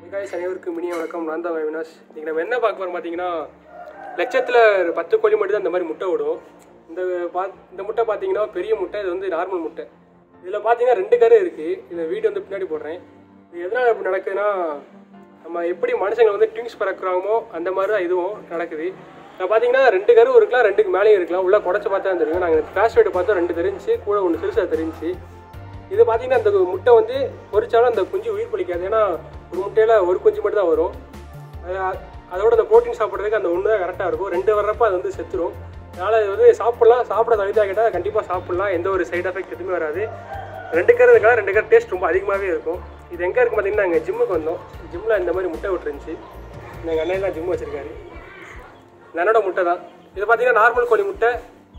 Guys அனைவருக்கும் இனிய வணக்கம் நான் தான் அவினாஷ் இன்னைக்கு நம்ம என்ன பார்க்க போறோம் பார்த்தீங்கன்னா லட்சத்தில் ஒரு பத்து கோழி மட்டும் தான் இந்த மாதிரி முட்டை விடும் இந்த பா இந்த முட்டை பார்த்தீங்கன்னா பெரிய முட்டை இது வந்து நார்மல் முட்டை இதில் பார்த்தீங்கன்னா ரெண்டு கரு இருக்குது இந்த வீடு வந்து பின்னாடி போடுறேன் இது எதனால் இப்படி நடக்குதுன்னா நம்ம எப்படி மனுஷங்க வந்து ட்விங்ஸ் பறக்குறாங்களோ அந்த மாதிரி தான் இதுவும் நடக்குது நான் பார்த்தீங்கன்னா ரெண்டு கரு இருக்கலாம் ரெண்டுக்கு மேலேயும் இருக்கலாம் உள்ள குடச்சி பார்த்தா தான் தெரியும் நாங்கள் ஃபிளாஷ் லைட் பார்த்தா ரெண்டு தெரிஞ்சு கூட ஒன்று சிறுசாக தெரிஞ்சு இது பார்த்தீங்கன்னா அந்த முட்டை வந்து பொரிச்சாலும் அந்த குஞ்சு உயிர் பலிக்காது ஏன்னா ஒரு முட்டையில் ஒரு குஞ்சு மட்டும் தான் வரும் அது- அதோட அந்த ப்ரோட்டீன் சாப்பிட்றதுக்கு அந்த ஒன்று தான் கரெக்டாக இருக்கும் ரெண்டு வர்றப்ப அது வந்து செத்துரும் அதனால் இது வந்து சாப்பிட்லாம் சாப்பிட தகுதியாக கேட்டால் கண்டிப்பாக சாப்பிட்லாம் எந்த ஒரு சைடு எஃபெக்ட் எதுவுமே வராது ரெண்டு கரு இருக்கா ரெண்டு கரு டேஸ்ட் ரொம்ப அதிகமாகவே இருக்கும் இது எங்கே இருக்கு பார்த்தீங்கன்னா எங்கள் ஜிம்முக்கு வந்தோம் ஜிம்மில் இந்த மாதிரி முட்டை விட்டுருந்துச்சு எங்கள் அண்ணன் தான் ஜிம் வச்சிருக்காரு இது என்னோட முட்டை தான் இது பார்த்தீங்கன்னா நார்மல் கோழி முட்டை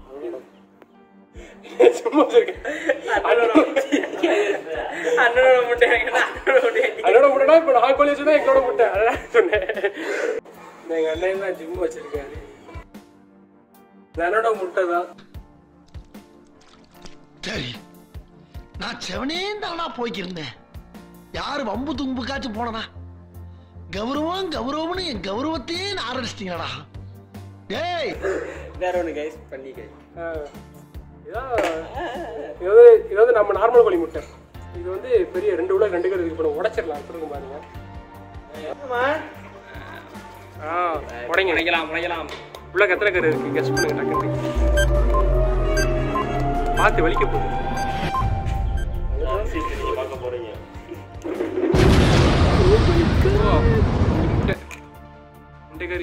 ஜிம் வச்சிருக்கேன் அண்ணனோட முட்டை வாங்கினா அண்ணனோட முட்டை வாங்கி. அதோட முட்டைனா இப்போ நான் கோழி வச்சுதான் எங்களோட முட்டை அதான் சொன்னேன் எங்க அண்ணன் தான் ஜிம் வச்சிருக்காரு என்னோட முட்டை தான் சரி நான் செவனே தானா போய்க்கிருந்தேன் யாரு வம்பு தும்புக்காச்சும் போனனா கௌரவம் கௌரவம்னு என் கௌரவத்தையே ஆரம்பிச்சிட்டீங்களா டேய் வேற ஒண்ணு கைஸ் பண்ணி கைஸ் இதான் இது வந்து இது வந்து நம்ம நார்மல் கோழி முட்டை இது வந்து பெரிய ரெண்டு உள்ள ரெண்டு பேர் இப்போ உடைச்சிடலாம் சொல்லுங்க பாருங்க ஆ உடைங்க முளைக்கலாம் முளைக்கலாம் உள்ள எத்தனை கரு இருக்கு கெஸ்ட் பண்ணுங்க டக்குனு பார்த்து வலிக்க போகுது ஓ, முட்டை முட்டை கறி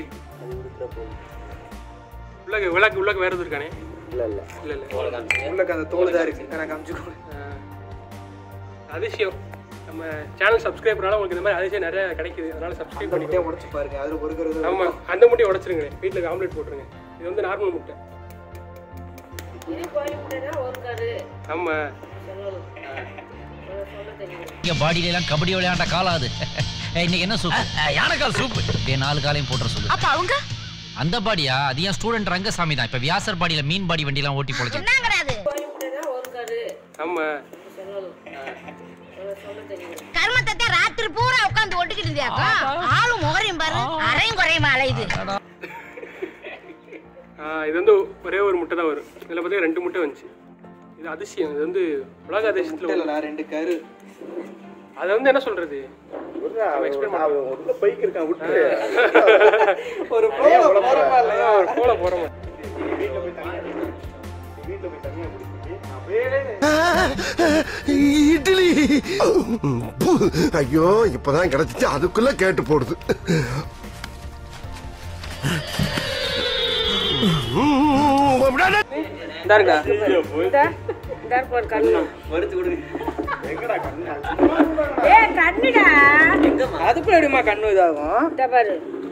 உள்ளக விளக்கு உள்ளக வேற எதுவும் இருக்கானே இல்ல இல்ல இல்ல இல்ல உள்ளக்கு அந்த தோல் தான் இருக்கு எனக்கு அமிச்சுக்கோ ஆஹ், அதிசயம் நம்ம சேனல் சப்ஸ்கிரைபர்னால உங்களுக்கு இந்த மாதிரி அதிசயம் நிறைய கிடைக்குது அதனால சப்ஸ்கிரைப் பண்ணிக்கோ உடைச்சு பாருங்க அதுல ஒரு கரு ஆமா அந்த முட்டையை உடைச்சிருங்க வீட்டில் ஆம்லெட் போட்டுருங்க இது வந்து நார்மல் முட்டை இது கோழி முட்டைனா ஒரு கரு ஆமா சொல்லணும் சொல்ல தெரியும் இங்க பாடியில எல்லாம் கபடி விளையாண்ட காலம் அது ஏய், இன்னைக்கு என்ன சூப் யானைக்கால் சூப் அப்படியே நாலு காலையும் போட்டுற சொல்லு அப்ப அவங்க அந்த பாடியா அது ஏன் ஸ்டூடெண்ட் ரங்கசாமி தான் இப்ப வியாசர் பாடியில மீன் பாடி வண்டி எல்லாம் ஓட்டி பொழைச்சு என்ன கிடையாது கோழி முட்டைனா ஒரு கரு ஆமா சொல்லணும் சொல்ல சொல்ல தெரியும் கர்மத்தை ராத்திரி பூரா உட்கார்ந்து ஒட்டிக்கிட்டு இருந்தியாக்கா ஆளும் முகரையும் பாரு அரையும் குறையுமா அலையுது ஆஹ், இது வந்து ஒரே ஒரு முட்டை தான் வரும் இதில் பார்த்தீங்கன்னா ரெண்டு முட்டை வந்துச்சு இது அதிசயம் இது வந்து உலக அதிசயத்தில் இல்ல ரெண்டு கரு அதை வந்து என்ன சொல்றது எக்ஸ்பிளைன் பண்ண ஒரு போல போறமா இல்லையா ஒரு போல போகிறோம் இட்லி பு, ஐயோ இப்பதான் கிடைச்சிச்சு அதுக்குள்ள கேட்டு போடுது ம், அப்படியே இந்தாருங்க இந்த ஒரு கண்ணு வறுத்து கொடுங்க ஏ கண்ணுடா அதுக்குள்ள எப்படிமா கண்ணு இதாகும் இந்த பாரு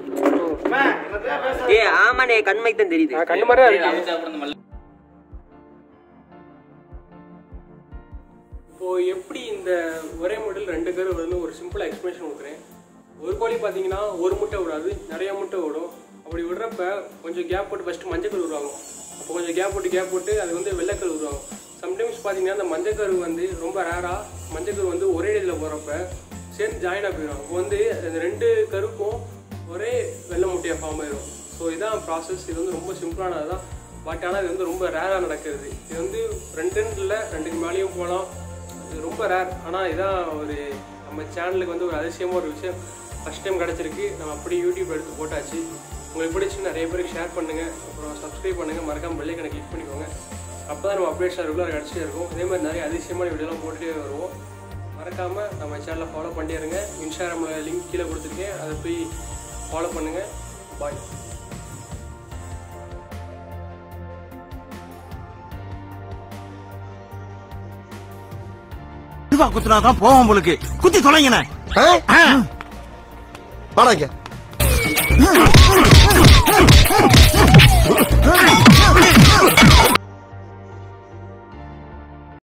ஏ ஆமாண்ணே கண்மைக்கு தான் தெரியுது நான் கண்ணு மாதிரி தான் இருக்கு இப்போ எப்படி இந்த ஒரே மாடல் ரெண்டு பேர் வருதுன்னு ஒரு சிம்பிளாக எக்ஸ்பிளேஷன் கொடுக்குறேன் ஒரு கோழி பார்த்தீங்கன்னா ஒரு முட்டை விடாது நிறைய முட்டை விடும் அப்படி விடுறப்ப கொஞ்சம் கேப் போட்டு ஃபஸ்ட்டு மஞ்சக்கரு விடுவாங்க அப்போ கொஞ்சம் கேப் போட்டு கேப் போட்டு அது வந்து வெள்ளைக்கரு விடுவாங்க சம்டைம்ஸ் பார்த்தீங்கன்னா அந்த மஞ்சக்கரு வந்து ரொம்ப ரேராக மஞ்சக்கரு வந்து ஒரே இதில் போகிறப்ப சேர்ந்து ஜாயினாக போயிடும் அப்போ வந்து அந்த ரெண்டு கருக்கும் ஒரே வெள்ளை முட்டையாக ஃபார்ம் ஆயிடும் ஸோ இதான் ப்ராசஸ் இது வந்து ரொம்ப சிம்பிளானது தான் பட் ஆனால் இது வந்து ரொம்ப ரேராக நடக்கிறது இது வந்து ரெண்டு இல்லை ரெண்டுக்கு மேலேயும் போகலாம் இது ரொம்ப ரேர் ஆனால் இதான் ஒரு நம்ம சேனலுக்கு வந்து ஒரு அதிசயமாக ஒரு விஷயம் ஃபஸ்ட் டைம் கிடச்சிருக்கு நம்ம அப்படி யூடியூப் எடுத்து போட்டாச்சு உங்களுக்கு பிடிச்சி நிறைய பேருக்கு ஷேர் பண்ணுங்கள் அப்புறம் சப்ஸ்கிரைப் பண்ணுங்கள் மறக்காம பெல்லைக்கனை கிளிக் பண்ணிக்கோங்க அப்போ தான் நம்ம அப்டேட்ஸ் ரெகுலராக கிடச்சிட்டே இருக்கும் இதே மாதிரி நிறைய அதிசயமான வீடியோலாம் போட்டுகிட்டே வருவோம் மறக்காமல் நம்ம சேனலை ஃபாலோ பண்ணிட்டே இருங்க இன்ஸ்டாகிராமில் லிங்க் கீழே கொடுத்துருக்கேன் அதை போய் ஃபாலோ பண்ணுங்கள் பாய் இதுவா குத்துனாதான் போவோம் உங்களுக்கு குத்தி தொலைங்கண்ணே ஆ? வாடாங்க ஆ